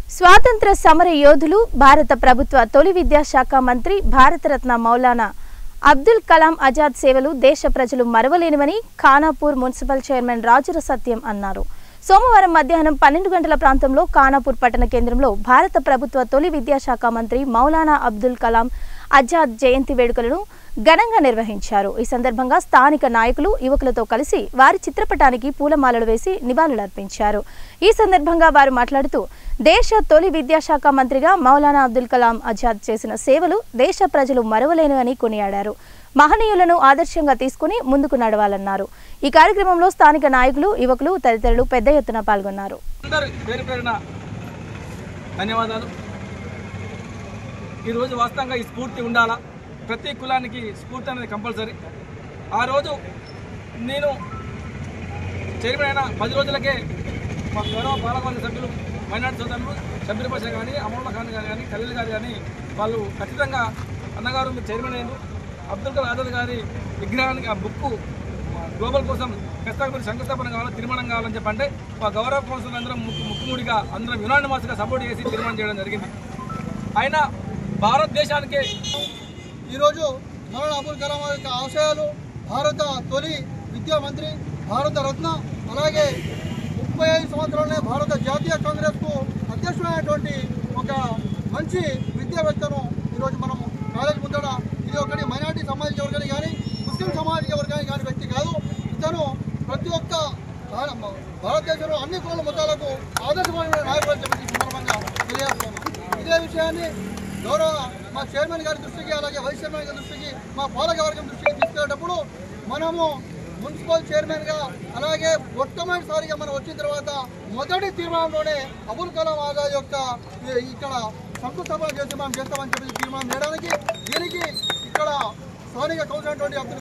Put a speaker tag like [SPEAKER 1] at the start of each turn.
[SPEAKER 1] స్వాతంత్ర సమర యోధులు భారత ప్రభుత్వ తొలి విద్యాశాఖ మంత్రి భారతరత్న మౌలానా అబ్దుల్ కలాం ఆజాద్ సేవలు దేశ ప్రజలు మరవలేనివని ఖానాపూర్ మున్సిపల్ చైర్మన్ రాజుల సత్యం అన్నారు సోమవారం మధ్యాహ్నం పన్నెండు గంటల ప్రాంతంలో ఖానాపూర్ పట్టణ కేంద్రంలో భారత ప్రభుత్వ తొలి విద్యాశాఖ మంత్రి మౌలానా అబ్దుల్ కలాం ఆజాద్ జయంతి వేడుకలను ఘనంగా నిర్వహించారు ఈ సందర్భంగా స్థానిక నాయకులు యువకులతో కలిసి వారి చిత్రపటానికి పూలమాలలు వేసి నివాళులర్పించారు ఈ సందర్భంగా వారు మాట్లాడుతూ దేశ తొలి విద్యాశాఖ మంత్రిగా మౌలానా అబ్దుల్ కలాం ఆజాద్ చేసిన సేవలు దేశ ప్రజలు మరవలేనివని కొనియాడారు మహనీయులను ఆదర్శంగా తీసుకుని ముందుకు నడవాలన్నారు ఈ కార్యక్రమంలో స్థానిక నాయకులు యువకులు తదితరులు పెద్ద ఎత్తున పాల్గొన్నారు
[SPEAKER 2] అందరు పేరు పేరున ధన్యవాదాలు ఈరోజు వాస్తవంగా ఈ స్ఫూర్తి ఉండాలా ప్రతి కులానికి స్ఫూర్తి అనేది కంపల్సరీ ఆ రోజు నేను చైర్మన్ అయిన పది రోజులకే మా గౌరవ పాలకవర్గ సభ్యులు మైనార్టీ సోదరులు షబీర్ బాషా కానీ అమరుల్లా ఖాన్ గారు కానీ ఖలీల్ గారు కానీ వాళ్ళు ఖచ్చితంగా అన్నగారు మీరు చైర్మన్ అయ్యారు అబ్దుల్ కలాం ఆజాద్ గారి విగ్రహానికి ఆ బుక్కు గ్లోబల్ కోసం ఖచ్చితంగా మీరు శంకుస్థాపన కావాలి తీర్మానం కావాలని చెప్పంటే మా గౌరవ కౌన్సిల్ అందరం ముక్కు ముక్కుముడిగా అందరం యునానిమస్గా సపోర్ట్ చేసి తీర్మానం చేయడం జరిగింది అయినా భారతదేశానికి
[SPEAKER 3] ఈరోజు మరణ అబుల్ కలాం యొక్క ఆశయాలు భారత తొలి విద్యా మంత్రి భారత రత్న అలాగే ముప్పై ఐదు సంవత్సరాలనే భారత జాతీయ కాంగ్రెస్కు అధ్యక్షుడైనటువంటి ఒక మంచి విద్యావేత్తను ఈరోజు మనం కాలేజ్ ముందర ఇది ఒకటి మైనార్టీ సమాజ వర్గానికి కానీ ముస్లిం సమాజ వర్గానికి కానీ వ్యక్తి కాదు ఇతను ప్రతి ఒక్క భార- భారతదేశంలో అన్ని కుల మతాలకు ఆదర్శమైన నాయకుడు అని చెప్పి ఈ సందర్భంగా తెలియజేస్తున్నాను ఇదే విషయాన్ని గౌరవ మా చైర్మన్ గారి దృష్టికి అలాగే వైస్ చైర్మన్ గారి దృష్టికి మా పాలక వర్గం దృష్టికి తీసుకెళ్ళేటప్పుడు మనము మున్సిపల్ చైర్మన్ గా అలాగే మొట్టమొదటిసారిగా మనం వచ్చిన తర్వాత మొదటి తీర్మానంలోనే అబుల్ కలాం ఆజాద్ యొక్క ఈ- ఇక్కడ శంకుస్థాపన చేసి మనం చేస్తామని చెప్పి తీర్మానం చేయడానికి దీనికి ఇక్కడ స్థానిక కౌన్సిల్ అయినటువంటి అబ్దుల్